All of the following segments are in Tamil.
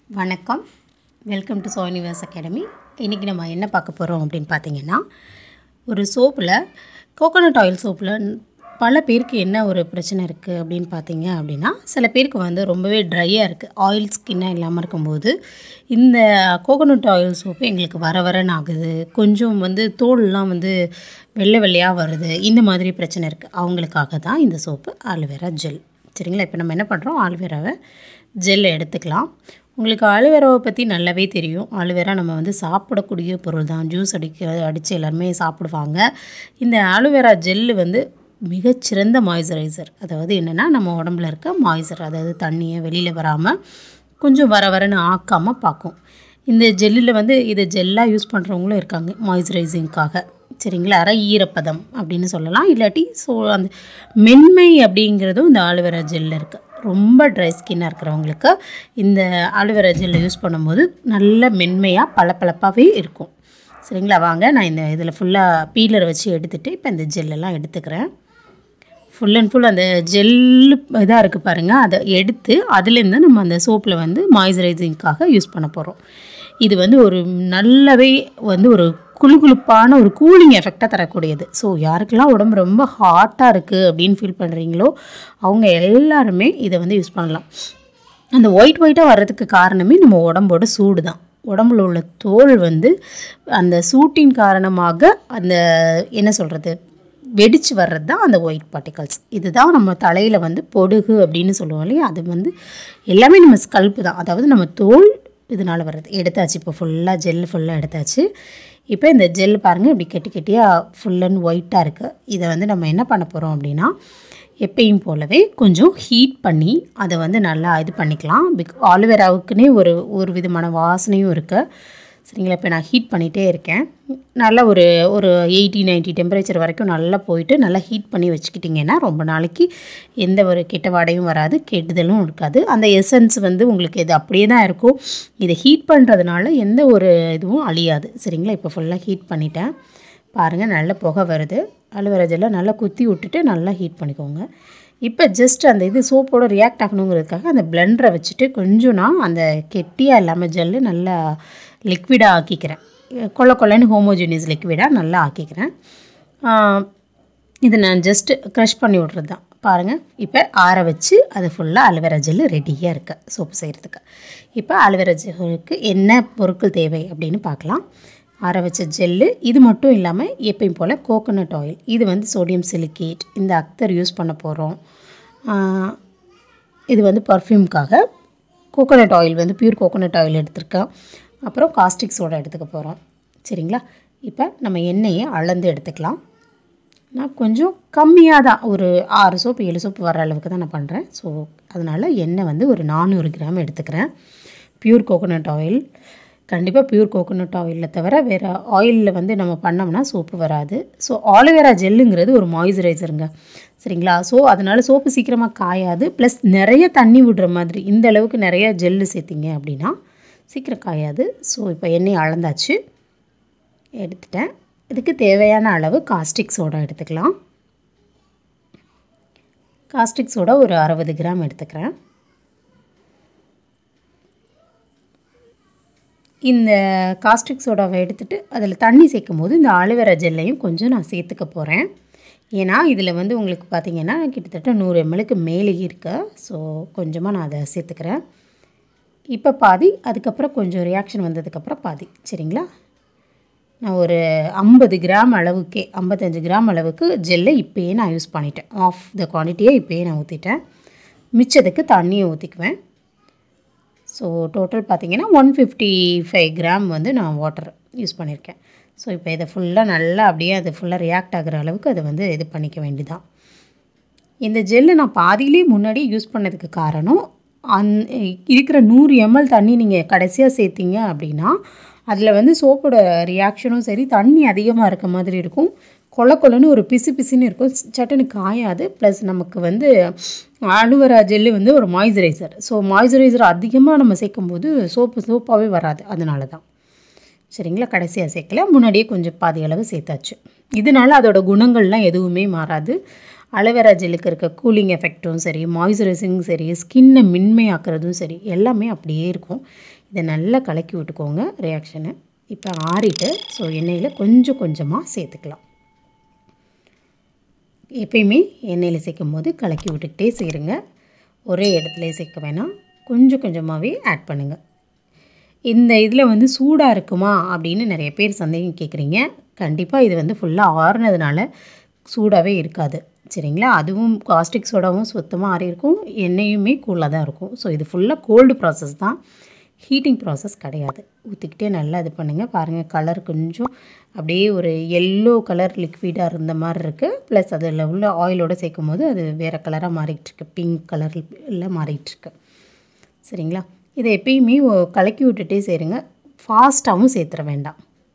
வணக்கம் வெல்கம் டு சோனிவர்ஸ் அகாடமி இன்றைக்கி நம்ம என்ன பார்க்க போகிறோம் அப்படின்னு பார்த்தீங்கன்னா ஒரு சோப்பில் கோகோனட் ஆயில் சோப்பில் பல பேருக்கு என்ன ஒரு பிரச்சனை இருக்குது அப்படின்னு பார்த்தீங்க அப்படின்னா சில பேருக்கு வந்து ரொம்பவே ட்ரையாக இருக்குது ஆயில் ஸ்கின்னாக இல்லாமல் இருக்கும்போது இந்த கோகோனட் ஆயில் சோப்பு எங்களுக்கு வர வரன்னு ஆகுது கொஞ்சம் வந்து தோல்லாம் வந்து வெள்ளை வெள்ளையாக வருது இந்த மாதிரி பிரச்சனை இருக்குது அவங்களுக்காக தான் இந்த சோப்பு ஆலுவேரா ஜெல் சரிங்களா இப்போ நம்ம என்ன பண்ணுறோம் ஆலுவேராவை ஜெல் எடுத்துக்கலாம் உங்களுக்கு ஆலுவேராவை பற்றி நல்லாவே தெரியும் ஆலுவேரா நம்ம வந்து சாப்பிடக்கூடிய பொருள் தான் ஜூஸ் அடிக்க அடித்து எல்லாருமே சாப்பிடுவாங்க இந்த ஆலுவேரா ஜெல்லு வந்து மிகச்சிறந்த மாய்ஸ்சரைசர் அதாவது என்னென்னா நம்ம உடம்புல இருக்க மாய்ஸ்சர் அதாவது தண்ணியை வெளியில் வராமல் கொஞ்சம் வர வரன்னு ஆக்காமல் பார்க்கும் இந்த ஜெல்லில் வந்து இதை ஜெல்லாக யூஸ் பண்ணுறவங்களும் இருக்காங்க மாய்ஸ்சரைசிங்க்காக சரிங்களா அரை ஈரப்பதம் அப்படின்னு சொல்லலாம் இல்லாட்டி ஸோ அந்த மென்மை அப்படிங்கிறதும் இந்த ஆலுவேரா ஜெல்லில் இருக்குது ரொம்ப ட்ரை ஸ்கின்னாக இருக்கிறவங்களுக்கு இந்த ஆலுவேரா ஜெல்லை யூஸ் பண்ணும்போது நல்ல மென்மையாக பளபளப்பாகவே இருக்கும் சரிங்களா வாங்க நான் இந்த இதில் ஃபுல்லாக பீலர் வச்சு எடுத்துகிட்டு இப்போ இந்த ஜெல்லெல்லாம் எடுத்துக்கிறேன் ஃபுல் அண்ட் ஃபுல் அந்த ஜெல்லு இதாக இருக்குது பாருங்கள் அதை எடுத்து அதுலேருந்து நம்ம அந்த சோப்பில் வந்து மாய்ஸ்சரைசிங்க்காக யூஸ் பண்ண போகிறோம் இது வந்து ஒரு நல்லாவே வந்து ஒரு குளுகுளுப்பான ஒரு கூலிங் எஃபெக்டாக தரக்கூடியது ஸோ யாருக்கெல்லாம் உடம்பு ரொம்ப ஹாட்டாக இருக்குது அப்படின்னு ஃபீல் பண்ணுறீங்களோ அவங்க எல்லாருமே இதை வந்து யூஸ் பண்ணலாம் அந்த ஒயிட் ஒயிட்டாக வர்றதுக்கு காரணமே நம்ம உடம்போட சூடு தான் உடம்புல உள்ள தோல் வந்து அந்த சூட்டின் காரணமாக அந்த என்ன சொல்கிறது வெடித்து வர்றது தான் அந்த ஒயிட் பார்ட்டிகல்ஸ் இதுதான் நம்ம தலையில் வந்து பொடுகு அப்படின்னு சொல்லுவோம் இல்லையா அது வந்து எல்லாமே நம்ம ஸ்கல்ப்பு தான் அதாவது நம்ம தோல் இதனால் வர்றது எடுத்தாச்சு இப்போ ஃபுல்லாக ஜெல் ஃபுல்லாக எடுத்தாச்சு இப்போ இந்த ஜெல் பாருங்கள் இப்படி கெட்டி கெட்டியாக ஃபுல் அண்ட் ஒயிட்டாக இருக்குது இதை வந்து நம்ம என்ன பண்ண போகிறோம் அப்படின்னா எப்பயும் போலவே கொஞ்சம் ஹீட் பண்ணி அதை வந்து நல்லா இது பண்ணிக்கலாம் பிக் ஆலுவேராவுக்குன்னே ஒரு ஒரு விதமான வாசனையும் இருக்குது சரிங்களா இப்போ நான் ஹீட் பண்ணிகிட்டே இருக்கேன் நல்லா ஒரு ஒரு எயிட்டி நைன்ட்டி டெம்பரேச்சர் வரைக்கும் நல்லா போயிட்டு நல்லா ஹீட் பண்ணி வச்சுக்கிட்டிங்கன்னா ரொம்ப நாளைக்கு எந்த ஒரு கெட்ட வாடையும் வராது கெட்டுதலும் இருக்காது அந்த எசன்ஸ் வந்து உங்களுக்கு இது அப்படியே தான் இருக்கும் இதை ஹீட் பண்ணுறதுனால எந்த ஒரு இதுவும் அழியாது சரிங்களா இப்போ ஃபுல்லாக ஹீட் பண்ணிட்டேன் பாருங்கள் நல்ல புகை வருது அலுவரா ஜெல்லாம் நல்லா குத்தி விட்டுட்டு நல்லா ஹீட் பண்ணிக்கோங்க இப்போ ஜஸ்ட் அந்த இது சோப்போட ரியாக்ட் ஆகணுங்கிறதுக்காக அந்த பிளெண்டரை வச்சுட்டு கொஞ்சம் நான் அந்த கெட்டியாக இல்லாமல் ஜெல்லு நல்லா லிக்விடாக ஆக்கிக்கிறேன் கொள்ள கொள்ளன்னு ஹோமோஜினியஸ் லிக்விடாக நல்லா ஆக்கிக்கிறேன் இது நான் ஜஸ்ட்டு க்ரஷ் பண்ணி விட்றது தான் பாருங்கள் இப்போ ஆற வச்சு அது ஃபுல்லாக அலுவேரா ஜெல்லு ரெடியாக இருக்கு சோப்பு செய்கிறதுக்கு இப்போ அலுவேரா ஜெல்லுக்கு என்ன பொருட்கள் தேவை அப்படின்னு பார்க்கலாம் ஆற வச்ச ஜெல்லு இது மட்டும் இல்லாமல் எப்பயும் போல் கோகோனட் ஆயில் இது வந்து சோடியம் சிலிக்கேட் இந்த அக்தர் யூஸ் பண்ண போகிறோம் இது வந்து பர்ஃப்யூம்க்காக கோகோனட் ஆயில் வந்து பியூர் கோகோனட் ஆயில் எடுத்திருக்கேன் அப்புறம் காஸ்டிக் சோடா எடுத்துக்க போகிறோம் சரிங்களா இப்போ நம்ம எண்ணெயை அளந்து எடுத்துக்கலாம் நான் கொஞ்சம் கம்மியாக தான் ஒரு ஆறு சோப்பு ஏழு சோப்பு வர அளவுக்கு தான் நான் பண்ணுறேன் ஸோ அதனால் எண்ணெய் வந்து ஒரு நானூறு கிராம் எடுத்துக்கிறேன் பியூர் கோகோனட் ஆயில் கண்டிப்பாக பியூர் கோகோனட் ஆயிலில் தவிர வேறு ஆயிலில் வந்து நம்ம பண்ணோம்னா சோப்பு வராது ஸோ ஆலோவேரா ஜெல்லுங்கிறது ஒரு மாய்ஸ்சரைசருங்க சரிங்களா ஸோ அதனால் சோப்பு சீக்கிரமாக காயாது ப்ளஸ் நிறைய தண்ணி விடுற மாதிரி இந்த அளவுக்கு நிறைய ஜெல்லு சேர்த்திங்க அப்படின்னா சீக்கிரம் காயாது ஸோ இப்போ எண்ணெய் அளந்தாச்சு எடுத்துட்டேன் இதுக்கு தேவையான அளவு காஸ்டிக் சோடா எடுத்துக்கலாம் காஸ்டிக் சோடா ஒரு அறுபது கிராம் எடுத்துக்கிறேன் இந்த காஸ்டிக் சோடாவை எடுத்துகிட்டு அதில் தண்ணி சேர்க்கும் போது இந்த ஆலுவேரா ஜெல்லையும் கொஞ்சம் நான் சேர்த்துக்க போகிறேன் ஏன்னா இதில் வந்து உங்களுக்கு பார்த்திங்கன்னா கிட்டத்தட்ட நூறு எம்எல்க்கு மேலே இருக்கு ஸோ கொஞ்சமாக நான் அதை சேர்த்துக்கிறேன் இப்போ பாதி அதுக்கப்புறம் கொஞ்சம் ரியாக்ஷன் வந்ததுக்கப்புறம் பாதி சரிங்களா நான் ஒரு ஐம்பது கிராம் அளவுக்கே ஐம்பத்தஞ்சு கிராம் அளவுக்கு ஜெல்லை இப்போயே நான் யூஸ் பண்ணிட்டேன் ஆஃப் த குவான்டிட்டியை இப்போயே நான் ஊற்றிட்டேன் மிச்சத்துக்கு தண்ணியை ஊற்றிக்குவேன் ஸோ டோட்டல் பார்த்திங்கன்னா ஒன் ஃபிஃப்டி ஃபைவ் கிராம் வந்து நான் வாட்டர் யூஸ் பண்ணியிருக்கேன் ஸோ இப்போ இதை ஃபுல்லாக நல்லா அப்படியே அது ஃபுல்லாக ரியாக்ட் ஆகிற அளவுக்கு அதை வந்து இது பண்ணிக்க வேண்டியதான் இந்த ஜெல்லு நான் பாதியிலே முன்னாடி யூஸ் பண்ணதுக்கு காரணம் அந் இருக்கிற நூறு எம்எல் தண்ணி நீங்கள் கடைசியாக சேர்த்திங்க அப்படின்னா அதில் வந்து சோப்போட ரியாக்ஷனும் சரி தண்ணி அதிகமாக இருக்க மாதிரி இருக்கும் கொல கொலன்னு ஒரு பிசு பிசுன்னு இருக்கும் சட்டுன்னு காயாது ப்ளஸ் நமக்கு வந்து அலுவரா ஜெல்லு வந்து ஒரு மாய்ஸ்சரைசர் ஸோ மாய்ஸ்சரைசர் அதிகமாக நம்ம சேர்க்கும்போது சோப்பு சோப்பாகவே வராது அதனால தான் சரிங்களா கடைசியாக சேர்க்கல முன்னாடியே கொஞ்சம் பாதி அளவு சேர்த்தாச்சு இதனால் அதோட குணங்கள்லாம் எதுவுமே மாறாது அலோவேரா ஜெல்லுக்கு இருக்க கூலிங் எஃபெக்ட்டும் சரி மாய்ஸ்சரைசிங்கும் சரி ஸ்கின்னை மென்மையாக்குறதும் சரி எல்லாமே அப்படியே இருக்கும் இதை நல்லா கலக்கி விட்டுக்கோங்க ரியாக்ஷனை இப்போ ஆறிட்டு ஸோ எண்ணெயில் கொஞ்சம் கொஞ்சமாக சேர்த்துக்கலாம் எப்பயுமே எண்ணெயில் சேர்க்கும் போது கலக்கி விட்டுக்கிட்டே செய்யுங்க ஒரே இடத்துல சேர்க்க வேணாம் கொஞ்சம் கொஞ்சமாகவே ஆட் பண்ணுங்கள் இந்த இதில் வந்து சூடாக இருக்குமா அப்படின்னு நிறைய பேர் சந்தேகம் கேட்குறீங்க கண்டிப்பாக இது வந்து ஃபுல்லாக ஆறுனதுனால சூடாகவே இருக்காது சரிங்களா அதுவும் காஸ்டிக் சோடாவும் சுத்தமாக ஆறி இருக்கும் எண்ணெயுமே கூலாக தான் இருக்கும் ஸோ இது ஃபுல்லாக கோல்டு ப்ராசஸ் தான் ஹீட்டிங் ப்ராசஸ் கிடையாது ஊற்றிக்கிட்டே நல்லா இது பண்ணுங்கள் பாருங்கள் கலர் கொஞ்சம் அப்படியே ஒரு எல்லோ கலர் லிக்விடாக இருந்த மாதிரி இருக்குது ப்ளஸ் அதில் உள்ள ஆயிலோடு சேர்க்கும் போது அது வேறு கலராக மாறிட்டுருக்கு பிங்க் கலரில் மாறிட்டுருக்கு சரிங்களா இதை எப்பயுமே கலக்கி விட்டுட்டே செய்யுங்க ஃபாஸ்ட்டாகவும் சேர்த்துற வேண்டாம்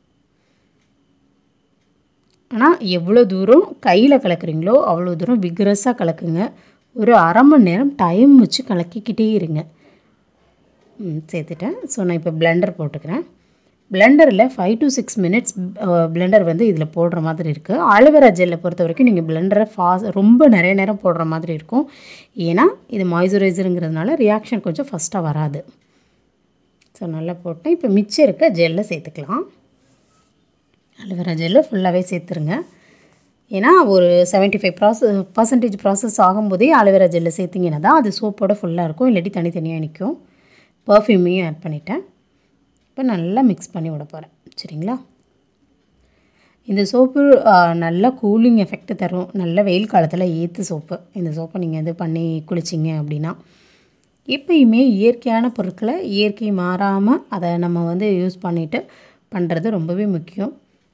ஆனால் எவ்வளோ தூரம் கையில் கலக்குறீங்களோ அவ்வளோ தூரம் விக்ரஸாக கலக்குங்க ஒரு அரை மணி நேரம் டைம் வச்சு கலக்கிக்கிட்டே இருங்க சேர்த்துட்டேன் ஸோ நான் இப்போ பிளெண்டர் போட்டுக்கிறேன் பிளெண்டரில் five to six minutes blender வந்து இதில் போடுற மாதிரி இருக்குது ஆலோவேரா ஜெல்லை பொறுத்த வரைக்கும் நீங்கள் பிளெண்டரை ஃபாஸ்ட் ரொம்ப நிறைய நேரம் போடுற மாதிரி இருக்கும் ஏன்னா இது மாய்ஸ்சரைசருங்கிறதுனால ரியாக்ஷன் கொஞ்சம் ஃபஸ்ட்டாக வராது ஸோ நல்லா போட்டேன் இப்போ மிச்சம் இருக்க ஜெல்லை சேர்த்துக்கலாம் அலோவேரா ஜெல்லு ஃபுல்லாகவே சேர்த்துருங்க ஏன்னா ஒரு seventy five process percentage process ஆகும்போதே அலோவேரா ஜெல்லு சேர்த்திங்கன்னா தான் அது சோப்போட ஃபுல்லாக இருக்கும் இல்லாட்டி தனித்தனியாக நிற்கும் பர்ஃப்யூமையும் ஆட் பண்ணிட்டேன் இப்போ நல்லா மிக்ஸ் பண்ணி விட போகிறேன் சரிங்களா இந்த சோப்பு நல்ல கூலிங் எஃபெக்ட் தரும் நல்ல வெயில் காலத்தில் ஏற்று சோப்பு இந்த சோப்பை நீங்கள் இது பண்ணி குளிச்சிங்க அப்படின்னா எப்பயுமே இயற்கையான பொருட்களை இயற்கை மாறாமல் அதை நம்ம வந்து யூஸ் பண்ணிவிட்டு பண்ணுறது ரொம்பவே முக்கியம்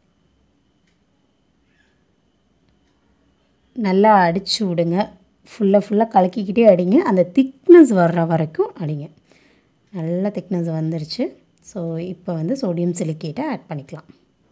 நல்லா அடித்து விடுங்க ஃபுல்லாக ஃபுல்லாக கலக்கிக்கிட்டே அடிங்க அந்த திக்னஸ் வர்ற வரைக்கும் அடிங்க நல்ல திக்னஸ் வந்துருச்சு ஸோ இப்போ வந்து சோடியம் சிலிக்கேட்டை ஆட் பண்ணிக்கலாம்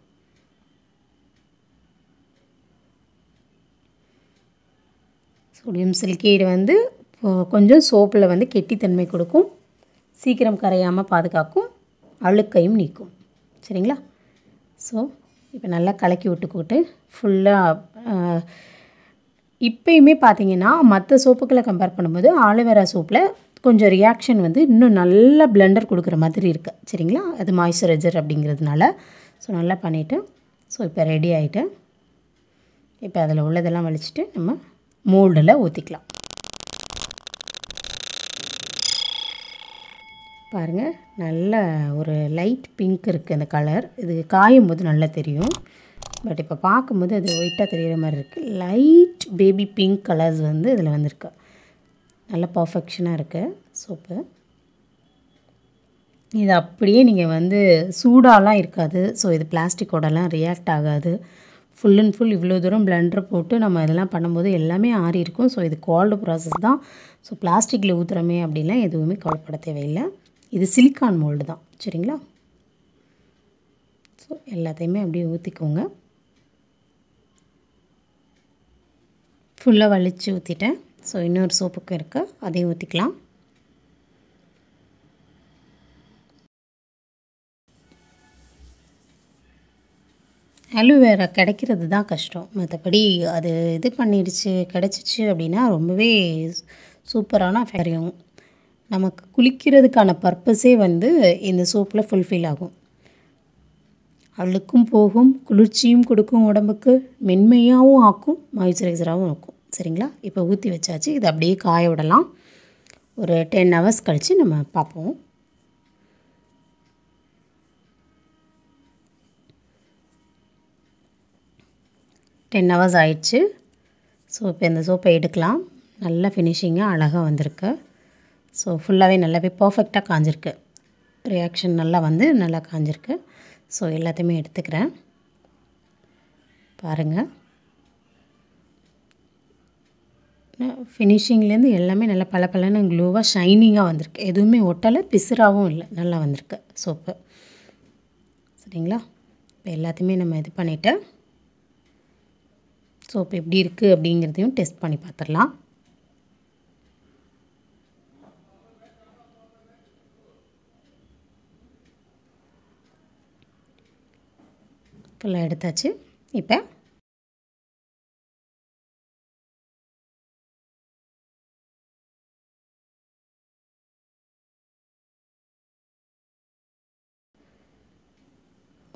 சோடியம் சிலிக்கேட் வந்து கொஞ்சம் சோப்பில் வந்து கெட்டித்தன்மை கொடுக்கும் சீக்கிரம் கரையாமல் பாதுகாக்கும் அழுக்கையும் நீக்கும் சரிங்களா ஸோ இப்போ நல்லா கலக்கி விட்டுக்கிட்டு ஃபுல்லாக இப்போயுமே பார்த்தீங்கன்னா மற்ற சோப்புக்களை கம்பேர் பண்ணும்போது ஆலோவேரா சோப்பில் கொஞ்சம் ரியாக்ஷன் வந்து இன்னும் நல்ல பிளெண்டர் கொடுக்குற மாதிரி இருக்குது சரிங்களா அது மாய்ஸ்சரைசர் அப்படிங்கிறதுனால ஸோ நல்லா பண்ணிவிட்டு ஸோ இப்போ ரெடி ஆகிட்டு இப்போ அதில் உள்ளதெல்லாம் வலிச்சிட்டு நம்ம மோல்டில் ஊற்றிக்கலாம் பாருங்கள் நல்ல ஒரு லைட் பிங்க் இருக்குது அந்த கலர் இது காயும் போது நல்லா தெரியும் பட் இப்போ பார்க்கும்போது அது ஒயிட்டாக தெரிகிற மாதிரி இருக்குது லைட் பேபி பிங்க் கலர்ஸ் வந்து இதில் வந்திருக்கு நல்ல பர்ஃபெக்ஷனாக இருக்குது சோப்பு இது அப்படியே நீங்கள் வந்து சூடாலாம் இருக்காது ஸோ இது பிளாஸ்டிக்கோடலாம் ரியாக்ட் ஆகாது ஃபுல் அண்ட் ஃபுல் இவ்வளோ தூரம் பிளெண்டர் போட்டு நம்ம இதெல்லாம் பண்ணும்போது எல்லாமே ஆறி இருக்கும் ஸோ இது கோல்டு ப்ராசஸ் தான் ஸோ பிளாஸ்டிக்கில் ஊற்றுறமே அப்படின்லாம் எதுவுமே கவலைப்பட தேவையில்லை இது சிலிக்கான் மோல்டு தான் சரிங்களா ஸோ எல்லாத்தையுமே அப்படியே ஊற்றிக்கோங்க ஃபுல்லாக வலித்து ஊற்றிட்டேன் ஸோ இன்னொரு சோப்புக்கும் இருக்குது அதையும் ஊற்றிக்கலாம் அலோவேரா கிடைக்கிறது தான் கஷ்டம் மற்றபடி அது இது பண்ணிடுச்சு கிடச்சிச்சு அப்படின்னா ரொம்பவே சூப்பரான ஃபேரியும் நமக்கு குளிக்கிறதுக்கான பர்பஸே வந்து இந்த சோப்பில் ஃபுல்ஃபில் ஆகும் அழுக்கும் போகும் குளிர்ச்சியும் கொடுக்கும் உடம்புக்கு மென்மையாகவும் ஆக்கும் மாய்ஸ்சரைசராகவும் இருக்கும் சரிங்களா இப்போ ஊற்றி வச்சாச்சு இதை அப்படியே காய விடலாம் ஒரு டென் ஹவர்ஸ் கழித்து நம்ம பார்ப்போம் டென் ஹவர்ஸ் ஆயிடுச்சு ஸோ இப்போ இந்த சோப்பை எடுக்கலாம் நல்ல ஃபினிஷிங்காக அழகாக வந்திருக்கு ஸோ ஃபுல்லாகவே நல்லாவே பர்ஃபெக்டாக காஞ்சிருக்கு ரியாக்ஷன் நல்லா வந்து நல்லா காஞ்சிருக்கு ஸோ எல்லாத்தையுமே எடுத்துக்கிறேன் பாருங்கள் ஃபினிஷிங்லேருந்து எல்லாமே நல்லா பல பலன்னு க்ளோவாக ஷைனிங்காக வந்திருக்கு எதுவுமே ஒட்டலை பிசுறாகவும் இல்லை நல்லா வந்திருக்கு சோப்பு சரிங்களா இப்போ எல்லாத்தையுமே நம்ம இது பண்ணிவிட்டு சோப்பு எப்படி இருக்குது அப்படிங்கிறதையும் டெஸ்ட் பண்ணி பார்த்துடலாம் ஃபுல்லாக எடுத்தாச்சு இப்போ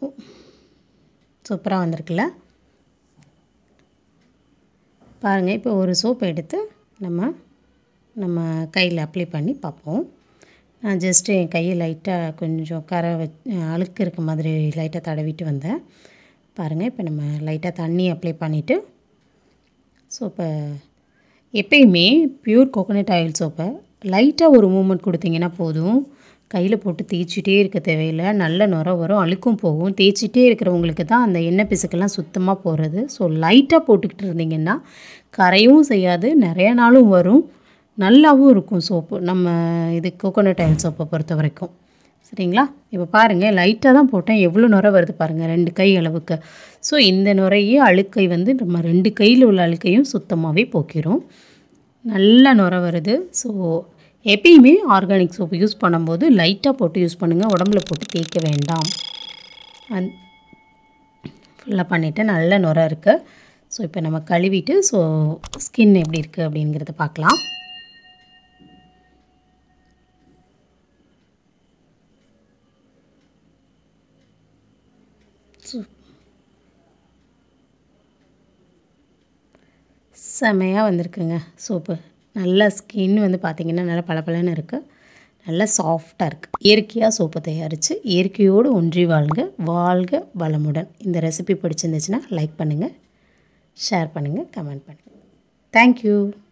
சூப்பராக வந்திருக்குல்ல பாருங்கள் இப்போ ஒரு சோப் எடுத்து நம்ம நம்ம கையில் அப்ளை பண்ணி பார்ப்போம் நான் ஜஸ்ட்டு என் கையை லைட்டாக கொஞ்சம் கரை வச் அழுக்கு இருக்க மாதிரி லைட்டாக தடவிட்டு வந்தேன் பாருங்கள் இப்போ நம்ம லைட்டாக தண்ணி அப்ளை பண்ணிவிட்டு சோப்பை எப்பயுமே பியூர் கோகோனட் ஆயில் சோப்பை லைட்டாக ஒரு மூமெண்ட் கொடுத்தீங்கன்னா போதும் கையில் போட்டு தேய்ச்சிட்டே இருக்க தேவையில்லை நல்ல நுர வரும் அழுக்கும் போகும் தேய்ச்சிட்டே இருக்கிறவங்களுக்கு தான் அந்த எண்ணெய் பிசுக்கெல்லாம் சுத்தமாக போகிறது ஸோ லைட்டாக போட்டுக்கிட்டு இருந்தீங்கன்னா கரையும் செய்யாது நிறைய நாளும் வரும் நல்லாவும் இருக்கும் சோப்பு நம்ம இது கோகோனட் ஆயில் சோப்பை பொறுத்த வரைக்கும் சரிங்களா இப்போ பாருங்கள் லைட்டாக தான் போட்டேன் எவ்வளோ நுரை வருது பாருங்கள் ரெண்டு கை அளவுக்கு ஸோ இந்த நுரையே அழுக்கை வந்து நம்ம ரெண்டு கையில் உள்ள அழுக்கையும் சுத்தமாகவே போக்கிரும் நல்ல நுரை வருது ஸோ எப்பயுமே ஆர்கானிக் சோப்பு யூஸ் பண்ணும்போது லைட்டாக போட்டு யூஸ் பண்ணுங்கள் உடம்புல போட்டு தேய்க்க வேண்டாம் அந் ஃபுல்லாக பண்ணிவிட்டு நல்ல நுரை இருக்குது ஸோ இப்போ நம்ம கழுவிட்டு ஸோ ஸ்கின் எப்படி இருக்குது அப்படிங்கிறத பார்க்கலாம் செமையாக வந்திருக்குங்க சோப்பு நல்ல ஸ்கின் வந்து பார்த்திங்கன்னா நல்லா பளபளன்னு இருக்குது நல்லா சாஃப்டாக இருக்குது இயற்கையாக சோப்பு தயாரித்து இயற்கையோடு ஒன்றி வாழ்க வாழ்க வளமுடன் இந்த ரெசிபி பிடிச்சிருந்துச்சுன்னா லைக் பண்ணுங்கள் ஷேர் பண்ணுங்கள் கமெண்ட் பண்ணுங்கள் தேங்க்யூ